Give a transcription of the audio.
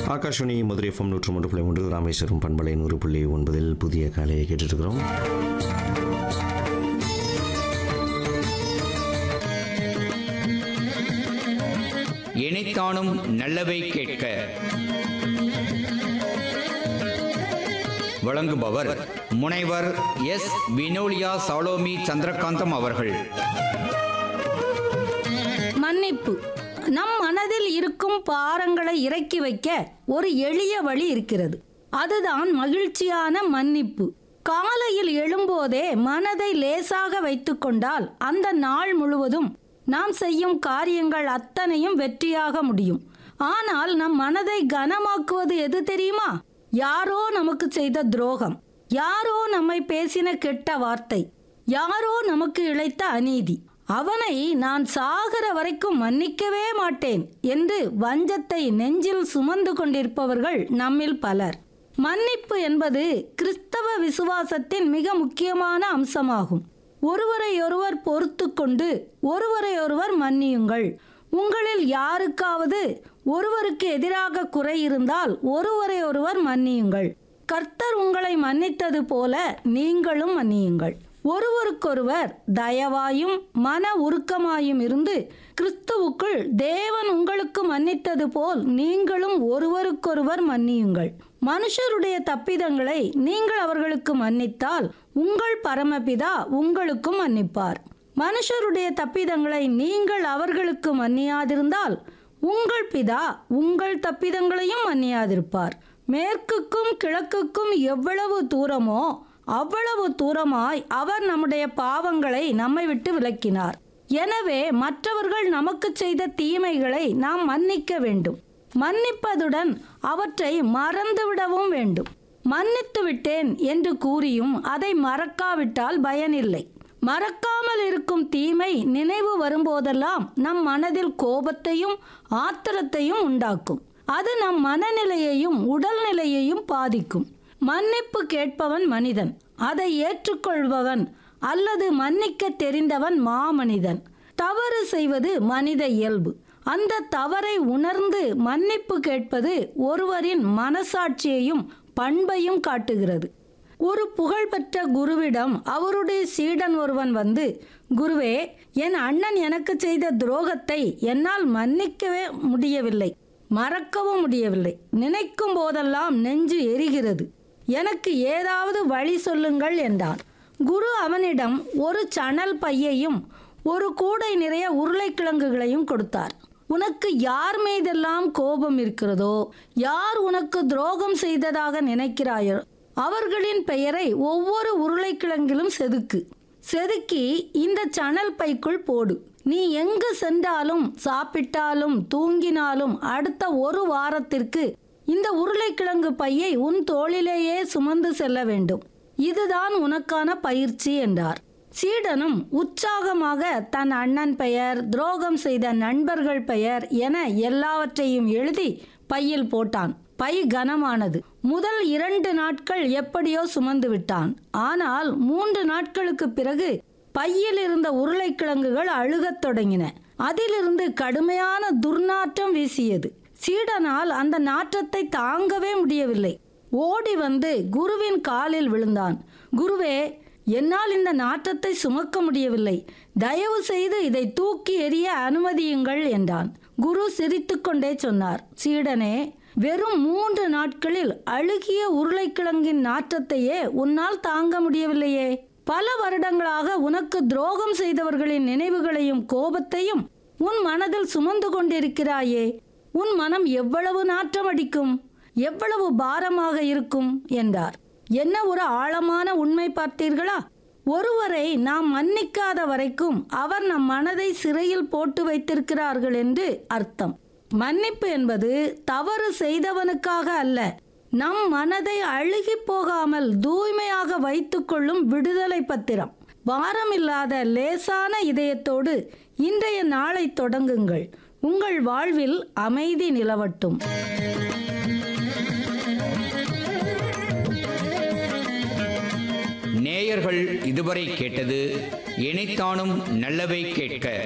Akashvani Madurai FM நூற்று மூன்று புள்ளி மூன்று ராமேஸ்வரம் பண்பலை நூறு புள்ளி ஒன்பதில் புதிய காலையை கேட்டுட்ருக்கிறோம் இணைத்தானும் நல்லவை கேட்க வழங்குபவர் முனைவர் எஸ் வினோலியா சாலோமி சந்திரகாந்தம் அவர்கள் மன்னிப்பு நம் மனதில் இருக்கும் பாரங்களை இறக்கி வைக்க ஒரு எளிய வழி இருக்கிறது அதுதான் மகிழ்ச்சியான மன்னிப்பு காலையில் எழும்போதே மனதை லேசாக வைத்துக்கொண்டால் அந்த நாள் முழுவதும் நாம் செய்யும் காரியங்கள் அத்தனையும் வெற்றியாக முடியும் ஆனால் நம் மனதை கனமாக்குவது எது தெரியுமா யாரோ நமக்கு செய்த துரோகம் யாரோ நம்மை பேசின கெட்ட வார்த்தை யாரோ நமக்கு இழைத்த அநீதி அவனை நான் சாகிற வரைக்கும் மன்னிக்கவே மாட்டேன் என்று வஞ்சத்தை நெஞ்சில் சுமந்து கொண்டிருப்பவர்கள் நம்மில் பலர் மன்னிப்பு என்பது கிறிஸ்தவ விசுவாசத்தின் மிக முக்கியமான அம்சமாகும் ஒருவரையொருவர் பொறுத்து கொண்டு ஒருவரையொருவர் மன்னியுங்கள் உங்களில் யாருக்காவது ஒருவருக்கு எதிராக குறை இருந்தால் ஒருவரை ஒருவர் மன்னியுங்கள் கர்த்தர் உங்களை மன்னித்தது போல நீங்களும் மன்னியுங்கள் ஒருவருக்கொருவர் தயவாயும் மன உருக்கமாயும் இருந்து கிறிஸ்துவுக்குள் தேவன் உங்களுக்கு மன்னித்தது போல் நீங்களும் ஒருவருக்கொருவர் மன்னியுங்கள் மனுஷருடைய தப்பிதங்களை நீங்கள் அவர்களுக்கு மன்னித்தால் உங்கள் பரமபிதா உங்களுக்கும் மன்னிப்பார் மனுஷருடைய தப்பிதங்களை நீங்கள் அவர்களுக்கு மன்னியாதிருந்தால் உங்கள் பிதா உங்கள் தப்பிதங்களையும் மன்னியாதிருப்பார் மேற்குக்கும் கிழக்குக்கும் எவ்வளவு தூரமோ அவ்வளவு தூரமாய் அவர் நம்முடைய பாவங்களை நம்மை விட்டு விலக்கினார் எனவே மற்றவர்கள் நமக்கு செய்த தீமைகளை நாம் மன்னிக்க வேண்டும் மன்னிப்பதுடன் அவற்றை மறந்துவிடவும் வேண்டும் மன்னித்து விட்டேன் என்று கூறியும் அதை மறக்காவிட்டால் பயனில்லை மறக்காமல் இருக்கும் தீமை நினைவு வரும்போதெல்லாம் நம் மனதில் கோபத்தையும் ஆத்திரத்தையும் உண்டாக்கும் அது நம் மனநிலையையும் உடல்நிலையையும் பாதிக்கும் மன்னிப்பு கேட்பவன் மனிதன் அதை ஏற்றுக்கொள்பவன் அல்லது மன்னிக்க தெரிந்தவன் மாமனிதன் தவறு செய்வது மனித இயல்பு அந்த தவறை உணர்ந்து மன்னிப்பு கேட்பது ஒருவரின் மனசாட்சியையும் பண்பையும் காட்டுகிறது ஒரு புகழ்பெற்ற குருவிடம் அவருடைய சீடன் ஒருவன் வந்து குருவே என் அண்ணன் எனக்கு செய்த துரோகத்தை என்னால் மன்னிக்கவே முடியவில்லை மறக்கவும் முடியவில்லை நினைக்கும் போதெல்லாம் நெஞ்சு எரிகிறது எனக்கு ஏதாவது வழி சொல்லுங்கள் என்றான் குரு அவனிடம் ஒரு சணல் பையையும் ஒரு கூடை நிறைய உருளைக்கிழங்குகளையும் கொடுத்தார் உனக்கு யார் மீதெல்லாம் கோபம் இருக்கிறதோ யார் உனக்கு துரோகம் செய்ததாக நினைக்கிறாயோ அவர்களின் பெயரை ஒவ்வொரு உருளைக்கிழங்கிலும் செதுக்கு செதுக்கி இந்த சணல் பைக்குள் போடு நீ எங்கு சென்றாலும் சாப்பிட்டாலும் தூங்கினாலும் அடுத்த ஒரு வாரத்திற்கு இந்த உருளைக்கிழங்கு பையை உன் தோளிலேயே சுமந்து செல்ல வேண்டும் இதுதான் உனக்கான பயிற்சி என்றார் சீடனும் உற்சாகமாக தன் அண்ணன் பெயர் துரோகம் செய்த நண்பர்கள் பெயர் என எல்லாவற்றையும் எழுதி பையில் போட்டான் பை கனமானது முதல் இரண்டு நாட்கள் எப்படியோ சுமந்து விட்டான் ஆனால் மூன்று நாட்களுக்கு பிறகு பையில் இருந்த உருளைக்கிழங்குகள் அழுகத் தொடங்கின அதிலிருந்து கடுமையான துர்நாற்றம் வீசியது சீடனால் அந்த நாற்றத்தை தாங்கவே முடியவில்லை ஓடி வந்து குருவின் காலில் விழுந்தான் குருவே என்னால் இந்த நாற்றத்தை சுமக்க முடியவில்லை தயவு செய்து இதை தூக்கி எறிய அனுமதியுங்கள் என்றான் குரு சிரித்துக்கொண்டே சொன்னார் சீடனே வெறும் மூன்று நாட்களில் அழுகிய உருளைக்கிழங்கின் நாற்றத்தையே உன்னால் தாங்க முடியவில்லையே பல வருடங்களாக உனக்கு துரோகம் செய்தவர்களின் நினைவுகளையும் கோபத்தையும் உன் மனதில் சுமந்து கொண்டிருக்கிறாயே உன் மனம் எவ்வளவு நாற்றம் அடிக்கும் எவ்வளவு பாரமாக இருக்கும் என்றார் என்ன ஒரு ஆழமான உண்மை பார்த்தீர்களா ஒருவரை நாம் மன்னிக்காத வரைக்கும் அவர் நம் மனதை சிறையில் போட்டு வைத்திருக்கிறார்கள் என்று அர்த்தம் மன்னிப்பு என்பது தவறு செய்தவனுக்காக அல்ல நம் மனதை அழுகி போகாமல் தூய்மையாக வைத்துக்கொள்ளும் விடுதலை பத்திரம் பாரமில்லாத லேசான இதயத்தோடு இன்றைய நாளை தொடங்குங்கள் உங்கள் வாழ்வில் அமைதி நிலவட்டும் நேயர்கள் இதுவரை கேட்டது இணைத்தானும் நல்லவை கேட்க